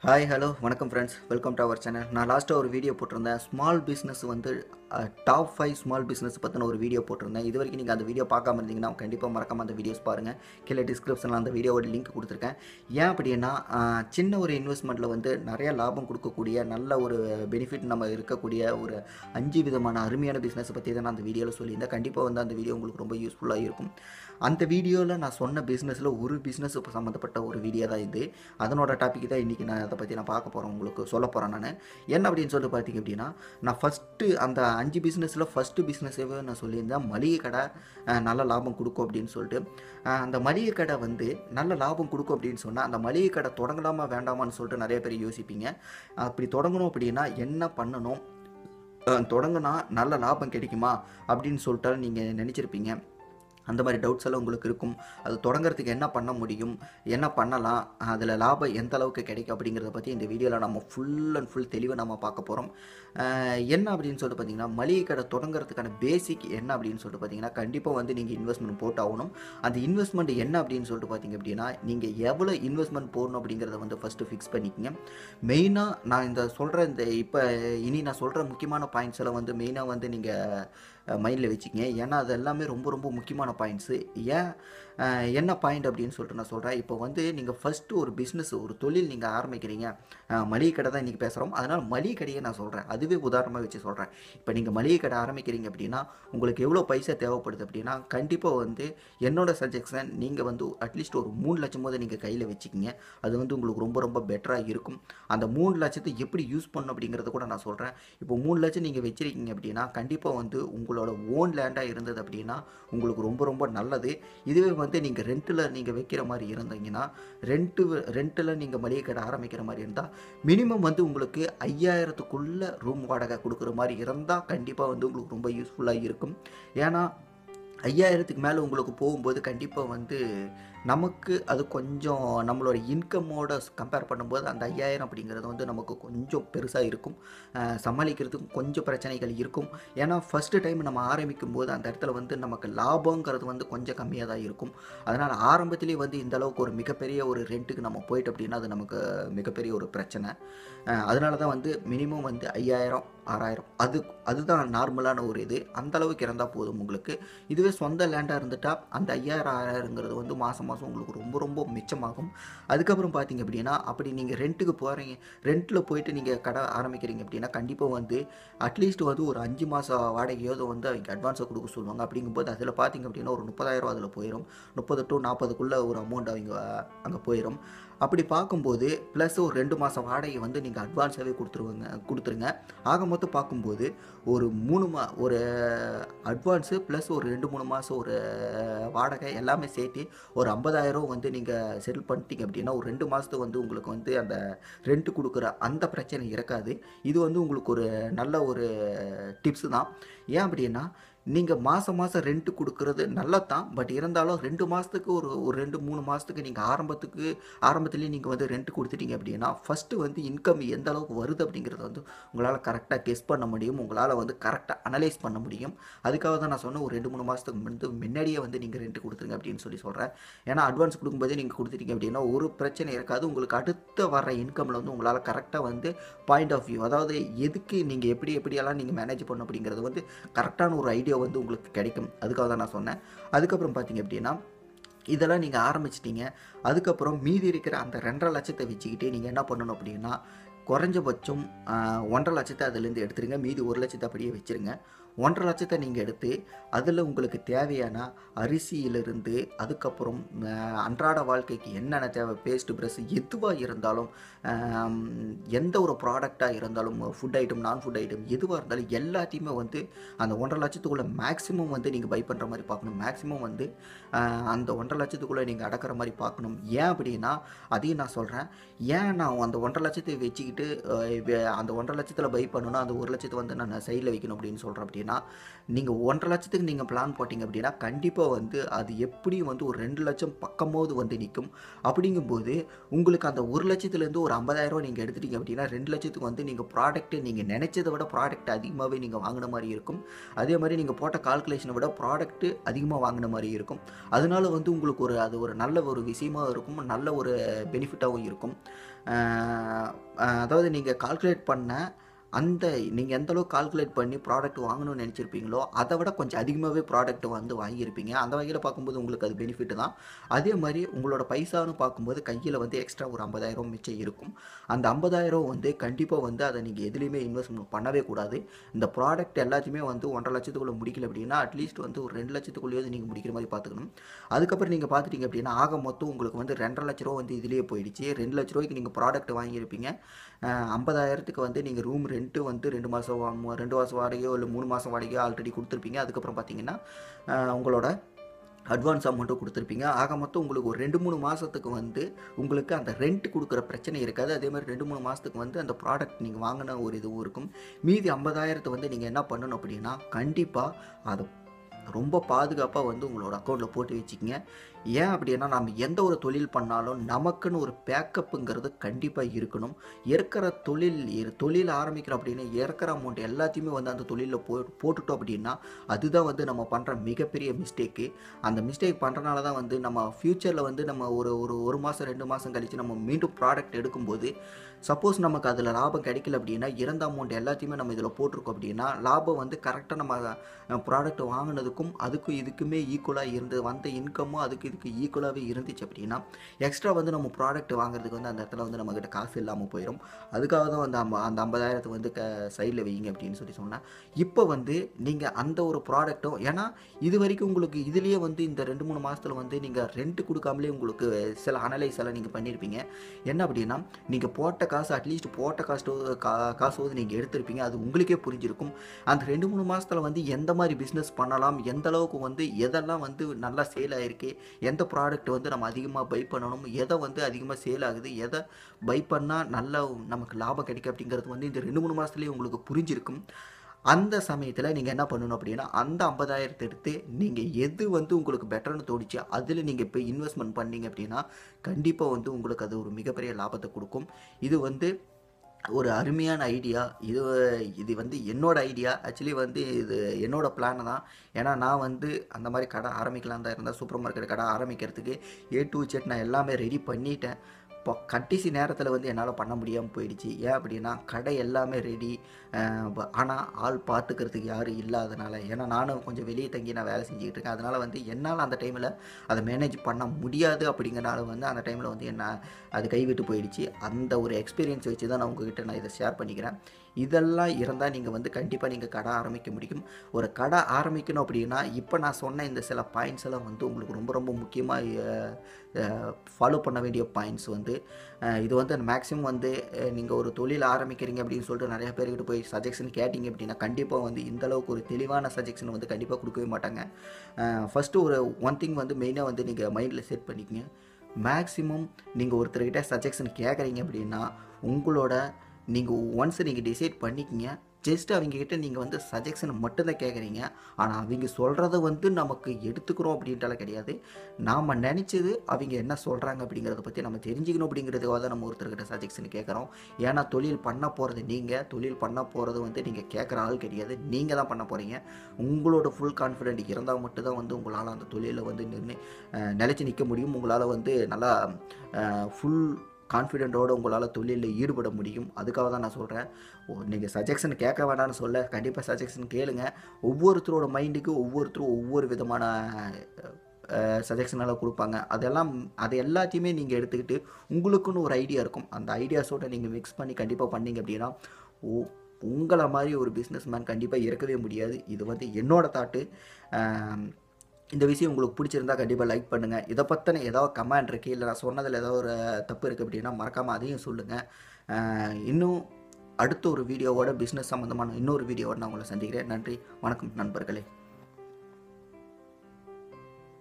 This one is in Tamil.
ஹாய் ஹலோ வணக்கம் friends welcome to our channel நான் லாஸ்ட்டாக ஒரு வீடியோ போட்டிருந்தேன் ஸ்மால் பிஸ்னஸ் வந்து டாப் ஃபைவ் ஸ்மால் பிஸ்னஸ் பற்றின ஒரு வீடியோ போட்டிருந்தேன் இது வரைக்கும் நீங்கள் அந்த வீடியோ பார்க்காம இருந்தீங்கன்னா கண்டிப்பாக மறக்காம அந்த வீடியோஸ் பாருங்கள் கீழே டிஸ்கிரிப்ஷனில் அந்த வீடியோவோட லிங்க் கொடுத்துருக்கேன் ஏன் அப்படின்னா ஆஹ், சின்ன ஒரு இன்வெஸ்ட்மெண்ட்டில் வந்து நிறைய லாபம் கொடுக்கக்கூடிய நல்ல ஒரு பெனிஃபிட் நம்ம இருக்கக்கூடிய ஒரு அஞ்சு விதமான அருமையான பிஸ்னஸ் பற்றி தான் நான் அந்த வீடியோவில் சொல்லியிருந்தேன் கண்டிப்பாக வந்து அந்த வீடியோ உங்களுக்கு ரொம்ப யூஸ்ஃபுல்லாக இருக்கும் அந்த வீடியோவில் நான் சொன்ன பிஸ்னஸில் ஒரு பிஸ்னஸ் சம்மந்தப்பட்ட ஒரு வீடியோ தான் இது அதனோட டாபிக் தான் இன்றைக்கி நான் அதை பற்றி நான் பார்க்க போகிறேன் உங்களுக்கு சொல்ல போகிறேன் நான் என்ன அப்படின்னு சொல்லிட்டு பார்த்தீங்க அப்படின்னா நான் ஃபஸ்ட்டு அந்த அஞ்சு பிஸ்னஸில் ஃபஸ்ட்டு பிஸ்னஸே நான் சொல்லியிருந்தேன் மளிகை கடை அஹ், நல்ல லாபம் கொடுக்கும் அப்படின்னு சொல்லிட்டு அஹ், அந்த மளிகை கடை வந்து நல்ல லாபம் கொடுக்கும் அப்படின்னு சொன்னால் அந்த மளிகை கடை தொடங்கலாமா வேண்டாமான்னு சொல்லிட்டு நிறைய பேர் யோசிப்பீங்க அப்படி தொடங்கணும் அப்படின்னா என்ன பண்ணணும் அஹ், தொடங்குனா நல்ல லாபம் கிடைக்குமா அப்படின்னு சொல்லிட்டு நீங்கள் நினச்சிருப்பீங்க அந்த மாதிரி டவுட்ஸ் எல்லாம் உங்களுக்கு இருக்கும் அது தொடங்குறதுக்கு என்ன பண்ண முடியும் என்ன பண்ணலாம் அதில் லாபம் எந்த அளவுக்கு கிடைக்கும் அப்படிங்கிறத பற்றி இந்த வீடியோவில் நம்ம ஃபுல் அண்ட் ஃபுல் தெளிவாக நம்ம பார்க்க போகிறோம் என்ன அப்படின்னு சொல்லிட்டு பார்த்தீங்கன்னா மளிகை கடை தொடங்குறதுக்கான பேசிக் என்ன அப்படின்னு சொல்லிட்டு பார்த்தீங்கன்னா கண்டிப்பாக வந்து நீங்கள் இன்வெஸ்ட்மெண்ட் போட்டாகணும் அந்த இன்வெஸ்ட்மெண்ட் என்ன அப்படின்னு சொல்லிட்டு பார்த்தீங்க அப்படின்னா நீங்கள் எவ்வளோ இன்வெஸ்ட்மெண்ட் போடணும் அப்படிங்கிறத வந்து ஃபஸ்ட்டு ஃபிக்ஸ் பண்ணிக்கங்க மெயினாக நான் இந்த சொல்கிற இந்த இப்போ இனி நான் சொல்கிற முக்கியமான பாயிண்ட்ஸ் எல்லாம் வந்து மெயினாக வந்து நீங்கள் மைண்டில் வச்சுக்கங்க ஏன்னா அது எல்லாமே ரொம்ப ரொம்ப முக்கியமான பாயிண்ட்ஸு ஏன் அஹ், என்ன பாயிண்ட் அப்படின்னு சொல்லிட்டு நான் சொல்கிறேன் இப்போ வந்து நீங்கள் ஃபஸ்ட்டு ஒரு பிஸ்னஸ் ஒரு தொழில் நீங்கள் ஆரம்பிக்கிறீங்க அஹ், மளிகை கடை தான் இன்றைக்கி பேசுகிறோம் அதனால் மளிகை கடையை நான் சொல்கிறேன் அதுவே உதாரணமாக வச்சு சொல்கிறேன் இப்போ நீங்கள் மளிகை கடை ஆரம்பிக்கிறீங்க அப்படின்னா உங்களுக்கு எவ்வளோ பைசா தேவைப்படுது அப்படின்னா கண்டிப்பாக வந்து என்னோட சஜஷன் நீங்கள் வந்து அட்லீஸ்ட் ஒரு மூணு லட்சம் போது நீங்கள் கையில் வச்சுக்கிங்க அது வந்து உங்களுக்கு ரொம்ப ரொம்ப பெட்டராக இருக்கும் அந்த மூணு லட்சத்தை எப்படி யூஸ் பண்ணணும் அப்படிங்கிறத கூட நான் சொல்கிறேன் இப்போ மூணு லட்சம் நீங்கள் வச்சிருக்கீங்க அப்படின்னா கண்டிப்பாக வந்து உங்களோட ஓன் லேண்டாக இருந்தது அப்படின்னா உங்களுக்கு ரொம்ப ரொம்ப நல்லது இதுவே வந்து நீங்கள் ரெண்ட்டில் நீங்கள் வைக்கிற மாதிரி இருந்தீங்கன்னா ரெண்ட்டு ரெண்ட்டில் நீங்கள் மளிகை கடை ஆரம்பிக்கிற மாதிரி இருந்தால் மினிமம் வந்து உங்களுக்கு ஐயாயிரத்துக்குள்ளே ரூம் வாடகை கொடுக்குற மாதிரி இருந்தால் கண்டிப்பாக வந்து உங்களுக்கு ரொம்ப யூஸ்ஃபுல்லாக இருக்கும் ஏன்னா ஐயாயிரத்துக்கு மேலே உங்களுக்கு போகும்போது கண்டிப்பாக வந்து நமக்கு அது கொஞ்சம் நம்மளோட இன்கம்மோட கம்பேர் பண்ணும்போது அந்த ஐயாயிரம் அப்படிங்கிறது வந்து நமக்கு கொஞ்சம் பெருசாக இருக்கும் அஹ் சமாளிக்கிறதுக்கும் கொஞ்சம் பிரச்சனைகள் இருக்கும் ஏன்னா ஃபஸ்ட்டு டைம் நம்ம ஆரம்பிக்கும் போது அந்த இடத்துல வந்து நமக்கு லாபங்கிறது வந்து கொஞ்சம் கம்மியாக தான் இருக்கும் அதனால் ஆரம்பத்திலேயே வந்து இந்த அளவுக்கு ஒரு மிகப்பெரிய ஒரு ரெண்ட்டுக்கு நம்ம போயிட்டு அப்படின்னா அது நமக்கு மிகப்பெரிய ஒரு பிரச்சனை அஹ் அதனால தான் வந்து மினிமம் வந்து ஐயாயிரம் ஆறாயிரம் அது அதுதான் நார்மலான ஒரு இது அந்த அளவுக்கு இருந்தால் போதும் உங்களுக்கு இதுவே சொந்த லேண்டாக இருந்துட்டால் அந்த ஐயாயிரம் ஆறாயிரங்கிறது வந்து மாதம் மாதம் உங்களுக்கு ரொம்ப ரொம்ப மிச்சமாகும் அதுக்கப்புறம் பார்த்தீங்க அப்படின்னா அப்படி நீங்கள் ரெண்ட்டுக்கு போகிறீங்க ரெண்ட்டில் போயிட்டு நீங்கள் கடை ஆரம்பிக்கிறீங்க அப்படின்னா கண்டிப்பாக வந்து அட்லீஸ்ட் வந்து ஒரு அஞ்சு மாதம் வாடகையாவது வந்து அவங்க அட்வான்ஸாக கொடுக்க சொல்லுவாங்க அப்படிங்கும்போது அதில் பார்த்தீங்க அப்படின்னா ஒரு முப்பதாயிரம் அதில் போயிடும் முப்பது டு நாற்பதுக்குள்ளே ஒரு அமௌண்ட் அவங்க அங்கே போயிடும் அப்படி பார்க்கும்போது ப்ளஸ் ஒரு ரெண்டு மாதம் வாடகை வந்து நீங்கள் அட்வான்ஸாகவே கொடுத்துருவாங்க கொடுத்துருங்க ஆக மொத்தம் பார்க்கும்போது ஒரு மூணு மா ஒரு அட்வான்ஸு ப்ளஸ் ஒரு ரெண்டு மூணு மாதம் ஒரு வாடகை எல்லாமே சேர்த்து ஒரு ஐம்பதாயிரம் வந்து நீங்கள் செட்டில் பண்ணிட்டீங்க அப்படின்னா ஒரு ரெண்டு மாதத்துக்கு வந்து உங்களுக்கு வந்து அந்த ரெண்ட் கொடுக்குற அந்த பிரச்சனை இருக்காது இது வந்து உங்களுக்கு ஒரு நல்ல ஒரு டிப்ஸு தான் ஏன் அப்படின்னா நீங்கள் மாதம் மாதம் ரெண்ட்டு கொடுக்குறது நல்லது தான் பட் இருந்தாலும் ரெண்டு மாதத்துக்கு ஒரு ஒரு ரெண்டு மூணு மாதத்துக்கு நீங்கள் ஆரம்பத்துக்கு ஆரம்பத்துலேயே நீங்கள் வந்து ரெண்ட் கொடுத்துட்டீங்க அப்படின்னா ஃபஸ்ட்டு வந்து இன்கம் எந்த அளவுக்கு வருது அப்படிங்கிறத வந்து உங்களால் கரெக்டாக கெஸ் பண்ண முடியும் உங்களால் வந்து கரெக்டாக அனலைஸ் பண்ண முடியும் அதுக்காக தான் நான் சொன்னேன் ஒரு ரெண்டு மூணு மாதத்துக்கு வந்து முன்னாடியே வந்து நீங்கள் ரெண்ட் கொடுத்துருங்க அப்படின்னு சொல்லி சொல்கிறேன் ஏன்னா அட்வான்ஸ் கொடுக்கும்போதே நீங்கள் கொடுத்துட்டீங்க அப்படின்னா ஒரு பிரச்சனை இருக்காது உங்களுக்கு அடுத்த வர இன்கமில் வந்து உங்களால் கரெக்டாக வந்து பாயிண்ட் ஆஃப் வியூ அதாவது எதுக்கு நீங்கள் எப்படி எப்படியெல்லாம் நீங்கள் மேனேஜ் பண்ணணும் அப்படிங்கிறது வந்து கரெக்டான ஒரு ஐடியா வந்து உங்களுக்கு கிடைக்கும் அதுக்காக தான் நான் சொன்னேன் அதுக்கப்புறம் பார்த்தீங்க அப்படின்னா இதெல்லாம் நீங்கள் ஆரம்பிச்சிட்டீங்க அதுக்கப்புறம் மீதி இருக்கிற அந்த ரெண்டரை லட்சத்தை வச்சுக்கிட்டே நீங்கள் என்ன பண்ணணும் அப்படின்னா குறைஞ்சபட்சம் ஆஹ், ஒன்றரை லட்சத்தை அதுலேருந்து எடுத்துருங்க மீதி ஒரு லட்சத்தை அப்படியே வச்சுருங்க ஒன்றரை லட்சத்தை நீங்கள் எடுத்து அதில் உங்களுக்கு தேவையான அரிசியிலிருந்து அதுக்கப்புறம் ஆஹ், அன்றாட வாழ்க்கைக்கு என்னென்ன தேவை பேஸ்ட் ப்ரஷ் எதுவாக இருந்தாலும் ஆம், எந்த ஒரு ப்ராடக்டாக இருந்தாலும் ஃபுட் ஐட்டம் நான் ஃபுட் ஐட்டம் எதுவாக இருந்தாலும் எல்லாத்தையுமே வந்து அந்த ஒன்றரை லட்சத்துக்குள்ளே மேக்ஸிமம் வந்து நீங்கள் பை பண்ணுற மாதிரி பார்க்கணும் மேக்ஸிமம் வந்து ஆஹ், அந்த ஒன்றரை லட்சத்துக்குள்ளே நீங்கள் அடக்கிற மாதிரி பார்க்கணும் ஏன் அப்படின்னா அதையும் நான் சொல்கிறேன் ஏன் நான் அந்த ஒன்றரை லட்சத்தை வச்சுக்கிட்டு ஆஹ், வே- அந்த ஒன்றரை லட்சத்தில் பை பண்ணணும் அந்த ஒரு லட்சத்தை வந்து நான் சைடில் வைக்கணும் அப்படின்னு சொல்கிறேன் அப்படின்னா அப்படின்னா நீங்கள் ஒன்றரை லட்சத்துக்கு நீங்கள் பிளான் போட்டிங்க அப்படின்னா கண்டிப்பாக வந்து அது எப்படியும் வந்து ஒரு ரெண்டு லட்சம் பக்கமோது வந்து நிற்கும் அப்படிங்கும்போது உங்களுக்கு அந்த ஒரு லட்சத்துலேருந்து ஒரு ஐம்பதாயிரரூவா நீங்கள் எடுத்துட்டீங்க அப்படின்னா ரெண்டு லட்சத்துக்கு வந்து நீங்கள் ப்ராடக்ட்டு நீங்கள் நினச்சதை விட ப்ராடக்ட் அதிகமாகவே நீங்கள் வாங்கின மாதிரி இருக்கும் அதே மாதிரி நீங்கள் போட்ட கால்குலேஷனை விட ப்ராடக்ட்டு அதிகமாக வாங்கின மாதிரி இருக்கும் அதனால வந்து உங்களுக்கு ஒரு அது ஒரு நல்ல ஒரு விஷயமா இருக்கும் நல்ல ஒரு பெனிஃபிட்டாகவும் இருக்கும் ஆஹ் ஆஹ் அதாவது நீங்கள் கால்குலேட் பண்ண அந்த நீங்கள் எந்த அளவுக்கு கால்குலேட் பண்ணி ப்ராடக்ட் வாங்கணும்னு நினச்சிருப்பீங்களோ அதை விட கொஞ்சம் அதிகமாகவே ப்ராடக்ட் வந்து வாங்கியிருப்பீங்க அந்த வகையில் பார்க்கும்போது உங்களுக்கு அது பெனிஃபிட் தான் அதே மாதிரி உங்களோட பைசான்னு பார்க்கும்போது கையில் வந்து எக்ஸ்ட்ரா ஒரு ஐம்பதாயிரம் மிச்சம் இருக்கும் அந்த ஐம்பதாயிரம் வந்து கண்டிப்பாக வந்து அதை நீங்கள் எதுலேயுமே இன்வெஸ்ட்மெண்ட் பண்ணவே கூடாது இந்த ப்ராடக்ட் எல்லாத்தையுமே வந்து ஒன்றரை லட்சத்துக்குள்ளே முடிக்கல அப்படின்னா அட்லீஸ்ட் வந்து ஒரு ரெண்டு லட்சத்துக்குள்ளேயே நீங்கள் முடிக்கிற மாதிரி பார்த்துக்கணும் அதுக்கப்புறம் நீங்கள் பார்த்துட்டீங்க அப்படின்னா ஆக மொத்தம் உங்களுக்கு வந்து ரெண்டரை லட்ச ரூபா வந்து இதுலேயே போயிடுச்சு ரெண்டு லட்ச ரூபாய்க்கு நீங்கள் ப்ராடக்ட் வாங்கியிருப்பீங்க அஹ் ஐம்பதாயிரத்துக்கு வந்து நீங்கள் ரூம் ரெண்ட்டு வந்து ரெண்டு மாதம் ரெண்டு மாதம் வாடகையோ இல்லை மூணு மாதம் வாடகையோ ஆல்ரெடி கொடுத்துருப்பீங்க அதுக்கப்புறம் பார்த்தீங்கன்னா அஹ் உங்களோட அட்வான்ஸ் அமௌண்ட்டும் கொடுத்துருப்பீங்க ஆக மொத்தம் உங்களுக்கு ஒரு ரெண்டு மூணு மாதத்துக்கு வந்து உங்களுக்கு அந்த ரெண்ட் கொடுக்குற பிரச்சனை இருக்காது அதே மாதிரி ரெண்டு மூணு மாதத்துக்கு வந்து அந்த ப்ராடக்ட் நீங்கள் வாங்கின ஒரு இதுவும் இருக்கும் மீதி ஐம்பதாயிரத்தை வந்து நீங்கள் என்ன பண்ணணும் அப்படின்னா கண்டிப்பாக அதை ரொம்ப பாதுகாப்பாக வந்து உங்களோட அக்கௌண்ட்டில் போட்டு வச்சுக்கிங்க ஏன் அப்படின்னா நம்ம எந்த ஒரு தொழில் பண்ணாலும் நமக்குன்னு ஒரு பேக்கப்புங்கிறது கண்டிப்பாக இருக்கணும் இருக்கிற தொழில் இரு- தொழில் ஆரம்பிக்கிறோம் அப்படின்னு இருக்கிற அமௌண்ட் எல்லாத்தையுமே வந்து அந்த தொழிலில் போ போட்டுட்டோம் அப்படின்னா அதுதான் வந்து நம்ம பண்ணுற மிகப்பெரிய மிஸ்டேக்கு அந்த மிஸ்டேக் பண்ணுறனால தான் வந்து நம்ம ஃப்யூச்சரில் வந்து நம்ம ஒரு ஒரு ஒரு மாதம் ரெண்டு மாதம் கழித்து நம்ம மீண்டும் ப்ராடக்ட் எடுக்கும்போது சப்போஸ் நமக்கு அதில் லாபம் கிடைக்கல அப்படின்னா இறந்த அமௌண்ட் எல்லாத்தையுமே நம்ம இதில் போட்டிருக்கோம் அப்படின்னா லாபம் வந்து கரெக்டாக நம்ம ப்ராடக்ட் வாங்கினதுக்கும் அதுக்கும் இதுக்குமே ஈக்குவலாக இருந்து வந்த இன்கமும் அதுக்கு இதுக்கு ஈக்குவலாகவே இருந்துச்சு அப்படின்னா எக்ஸ்ட்ரா வந்து நம்ம ப்ராடக்ட் வாங்குறதுக்கு வந்து அந்த இடத்துல வந்து நம்மக்கிட்ட காசு இல்லாமல் போயிடும் அதுக்காக தான் வந்து அந்த அந்த ஐம்பதாயிரத்தை வந்து க சைடில் வைங்க அப்படின்னு சொல்லி சொன்னேன் இப்போ வந்து நீங்கள் அந்த ஒரு ப்ராடக்ட்டும் ஏன்னா இது வரைக்கும் உங்களுக்கு இதுலேயே வந்து இந்த ரெண்டு மூணு மாதத்தில் வந்து நீங்கள் ரெண்ட் கொடுக்காமலே உங்களுக்கு சில அனலைஸ் எல்லாம் நீங்கள் பண்ணியிருப்பீங்க என்ன அப்படின்னா நீங்கள் போட்ட காசு அட்லீஸ்ட் போட்ட காசு கா காசாவது நீங்கள் எடுத்திருப்பீங்க அது உங்களுக்கே புரிஞ்சிருக்கும் அந்த ரெண்டு மூணு மாதத்தில் வந்து எந்த மாதிரி பிஸ்னஸ் பண்ணலாம் எந்த அளவுக்கு வந்து எதெல்லாம் வந்து நல்லா சேல் ஆகிருக்கு எந்த ப்ராடக்ட் வந்து நம்ம அதிகமாக பை பண்ணணும் எதை வந்து அதிகமாக சேல் ஆகுது எதை பை பண்ணால் நல்லா நமக்கு லாபம் கிடைக்கும் அப்படிங்கிறது வந்து இந்த ரெண்டு மூணு மாதத்துலேயே உங்களுக்கு புரிஞ்சிருக்கும் அந்த சமயத்தில் நீங்கள் என்ன பண்ணணும் அப்படின்னா அந்த ஐம்பதாயிரத்தை எடுத்து நீங்கள் எது வந்து உங்களுக்கு பெட்டர்னு தோணுச்சு அதில் நீங்கள் இப்போ இன்வெஸ்ட்மெண்ட் பண்ணீங்க அப்படின்னா கண்டிப்பாக வந்து உங்களுக்கு அது ஒரு மிகப்பெரிய லாபத்தை கொடுக்கும் இது வந்து ஒரு அருமையான ஐடியா இது இது வந்து என்னோட ஐடியா ஆக்சுவலி வந்து இது என்னோட பிளான் தான் ஏன்னா நான் வந்து அந்த மாதிரி கடை ஆரம்பிக்கலாம் தான் இருந்தேன் சூப்பர் மார்க்கெட் கடை ஆரம்பிக்கிறதுக்கு ஏ டு செட் நான் எல்லாமே ரெடி பண்ணிட்டேன் இப்போ கடைசி நேரத்தில் வந்து என்னால் பண்ண முடியாமல் போயிடுச்சு ஏன் அப்படின்னா கடை எல்லாமே ரெடி ஆனால் ஆள் பார்த்துக்கிறதுக்கு யாரும் இல்லாதனால ஏன்னா நானும் கொஞ்சம் வெளியே தங்கி நான் வேலை செஞ்சுக்கிட்டு இருக்கேன் அதனால் வந்து என்னால் அந்த டைமில் அதை மேனேஜ் பண்ண முடியாது அப்படிங்கிறனால வந்து அந்த டைமில் வந்து என்ன அது கைவிட்டு போயிடுச்சு அந்த ஒரு எக்ஸ்பீரியன்ஸ் வச்சு தான் நான் உங்ககிட்ட நான் இதை ஷேர் பண்ணிக்கிறேன் இதெல்லாம் இருந்தால் நீங்கள் வந்து கண்டிப்பாக நீங்கள் கடை ஆரம்பிக்க முடியும் ஒரு கடை ஆரம்பிக்கணும் அப்படின்னா இப்போ நான் சொன்ன இந்த சில பாயிண்ட்ஸ் எல்லாம் வந்து உங்களுக்கு ரொம்ப ரொம்ப முக்கியமாக ஃபாலோ பண்ண வேண்டிய பாயிண்ட்ஸ் வந்து அஹ், இது வந்து மேக்ஸிமம் வந்து நீங்கள் ஒரு தொழில் ஆரம்பிக்கிறீங்க அப்படின்னு சொல்லிட்டு நிறைய பேர்கிட்ட போய் சஜெஷன் கேட்டிங்க அப்படின்னா கண்டிப்பாக வந்து இந்த அளவுக்கு ஒரு தெளிவான சஜெஷன் வந்து கண்டிப்பாக கொடுக்கவே மாட்டாங்க ஃபஸ்ட்டு ஒரு ஒன் திங் வந்து மெயினாக வந்து நீங்கள் மைண்டில் செட் பண்ணிக்கங்க மேக்ஸிமம் நீங்கள் ஒருத்தர்கிட்ட சஜெஷன் கேட்குறீங்க அப்படின்னா உங்களோட நீங்கள் ஒன்ஸ் நீங்கள் டிசைட் பண்ணிக்கிங்க ஜஸ்ட் அவங்கக்கிட்ட நீங்கள் வந்து சஜெஷன் மட்டும்தான் கேட்குறீங்க ஆனால் அவங்க சொல்கிறத வந்து நமக்கு எடுத்துக்கிறோம் அப்படின்ட்டால கிடையாது நாம் நினச்சது அவங்க என்ன சொல்கிறாங்க அப்படிங்கிறத பற்றி நம்ம தெரிஞ்சுக்கணும் அப்படிங்கிறதுக்காக தான் நம்ம ஒருத்தர்கிட்ட சஜெஷன் கேட்குறோம் ஏன்னா தொழில் பண்ண போகிறது நீங்கள் தொழில் பண்ண போகிறது வந்து நீங்கள் கேட்குற ஆள் கிடையாது நீங்கள் தான் பண்ண போகிறீங்க உங்களோட ஃபுல் கான்ஃபிடென்ட் இருந்தால் மட்டும்தான் வந்து உங்களால் அந்த தொழிலில் வந்து நின்று நிலச்சி நிற்க முடியும் உங்களால் வந்து நல்லா ஃபுல் கான்ஃபிடென்ட்டோடு உங்களால் தொழிலில் ஈடுபட முடியும் அதுக்காக தான் நான் சொல்கிறேன் நீங்கள் சஜெஷன் கேட்க வேண்டாம்னு சொல்ல கண்டிப்பாக சஜெஷன் கேளுங்க ஒவ்வொருத்தரோட மைண்டுக்கு ஒவ்வொருத்தரும் ஒவ்வொரு விதமான சஜெஷனெல்லாம் கொடுப்பாங்க அதெல்லாம் அது எல்லாத்தையுமே நீங்கள் எடுத்துக்கிட்டு உங்களுக்குன்னு ஒரு ஐடியா இருக்கும் அந்த ஐடியாஸோட நீங்கள் மிக்ஸ் பண்ணி கண்டிப்பாக பண்ணீங்க அப்படின்னா ஓ உங்களை மாதிரி ஒரு பிஸ்னஸ் மேன் கண்டிப்பாக இருக்கவே முடியாது இது வந்து என்னோட தாட்டு இந்த விஷயம் உங்களுக்கு பிடிச்சிருந்தா கண்டிப்பாக லைக் பண்ணுங்கள் இதை பற்றின ஏதாவது கமெண்ட் இருக்குது இல்லை நான் சொன்னதில் ஏதாவது ஒரு தப்பு இருக்குது அப்படின்னா மறக்காமல் அதையும் சொல்லுங்கள் இன்னும் அடுத்த ஒரு வீடியோவோட பிஸ்னஸ் சம்மந்தமான இன்னொரு வீடியோவோட நான் உங்களை சந்திக்கிறேன் நன்றி வணக்கம் நண்பர்களே